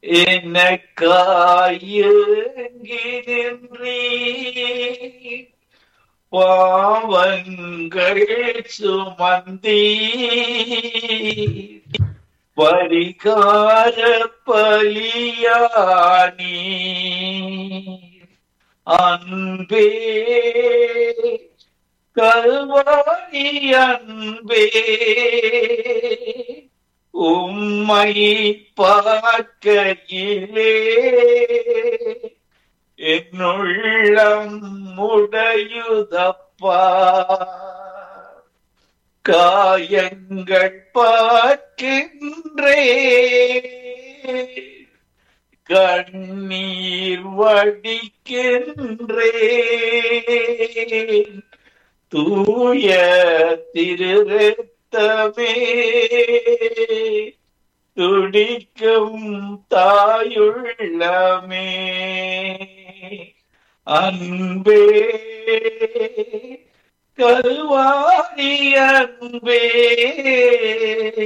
எனக்காயங்கி நின்றீ பாவங்கள் சுமந்தீ பரிகார பலியானி அன்பே கல்வாரி அன்பே உம்மை பார்க்கையிலே என்னுள்ளம் முடையுதப்பா காயங்கள் பார்க்கின்றே கண்ணீர் வடிக்கின்றேன் தூய திருரத்தமே துடிக்கும் தாயுள்ளமே அன்பே கல்வாரி அன்பே